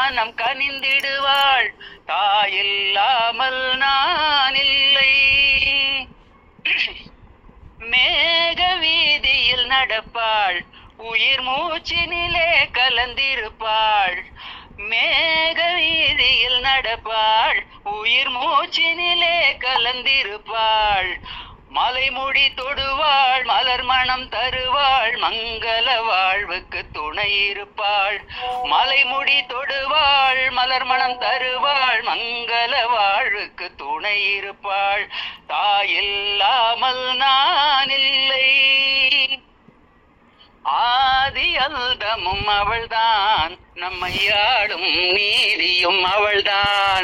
ஞானம் கனிந்திடுவாள் தாயில்லாமல் நான் இல்லை மேக வீதியில் நடப்பாள் உயிர் மூச்சினிலே கலந்திருப்பாள் மேக வீதியில் நடப்பாள் உயிர் மூச்சினிலே கலந்திருப்பாள் மலைமுடி தொடுவாள் மலர் மணம் தருவாள் மங்கள வாழ்வுக்கு துணை இருப்பாள் மலைமுடி தொடுவாள் மலர் மணம் தருவாள் மங்கள வாழ்வுக்கு துணை இருப்பாள் தாயில்லாமல் நான் இல்லை ஆதி அல்தமும் அவள்தான் நம்மை ஆளும் நீதியும் அவள்தான்